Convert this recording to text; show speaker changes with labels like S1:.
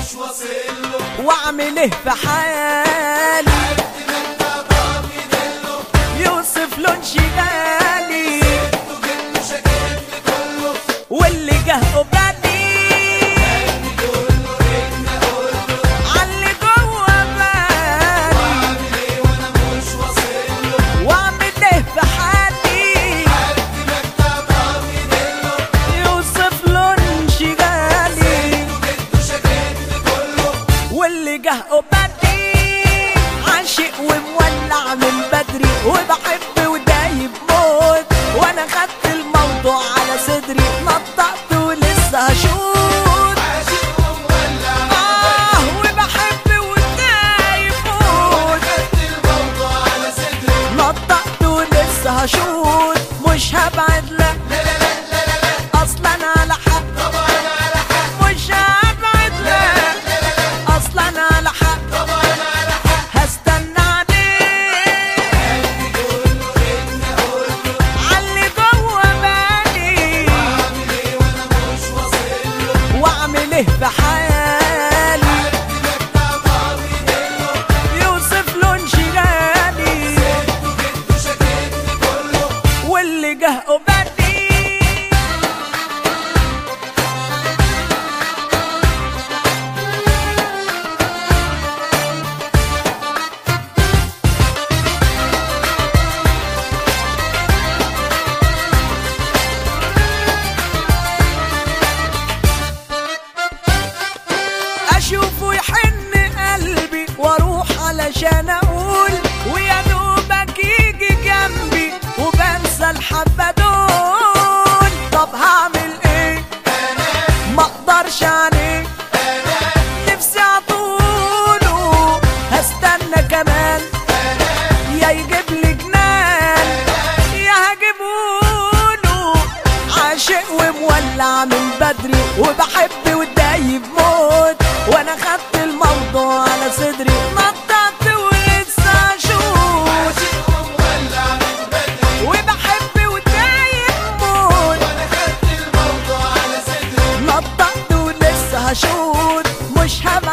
S1: مش واصل له
S2: واعمل ايه في حالي
S1: قد ما انت ضامن له
S2: يوسف له انشغالي
S1: وجبته شكيت لي كله
S2: واللي جه قبالي
S1: قلبي كله رن اقول له
S2: علي جوه بالي
S1: اعمل ايه وانا مش واصل له
S2: واعمل ايه في حالي
S1: قد ما انت ضامن له
S2: يوسف له انشغالي
S1: وجبته شكيت لي كله
S2: واللي جه قبالي عاشق ومولع من بدري وبحب ودايب موت وانا خدت الموضوع على صدري نطقت ولسه هشوت
S1: عاشق ومولع
S2: اه وبحب ودايب موت
S1: خدت الموضوع على صدري
S2: نطقت ولسه هشوت مش هبعد لا
S1: لا لا لا لا لا لا
S2: اصلا على حق
S1: طبعا على حق
S2: مش هبعد لا اصلا على حق
S1: طبعا على حق
S2: هستنى عليك
S1: قلبي كله رن اقول له
S2: علي جوه بالي
S1: اعمل ايه وانا مش واصل له
S2: واعمل ايه في حالي
S1: قد ما انت ضامن له
S2: يوسف له انشغالي
S1: وجبته شكيت لي كله
S2: واللي جه قبالي اشوفه يحن قلبي واروح علشان اقول ويا دوبك يجي جنبي وبنسى الحبه دول طب هعمل ايه ما اقدرش عليه نفسي اطوله هستنى كمان يا يجيب لي جنان يا هجيبوله عاشق ومولع من بدري وبحب ودايب موت وانا خدت الموضوع على صدري نطقت ولسه اشوف
S1: عاشق ومولع من بدري
S2: وبحب ودايب موت
S1: وانا خدت الموضوع على صدري
S2: نطقت ولسه هشوت مش هبقى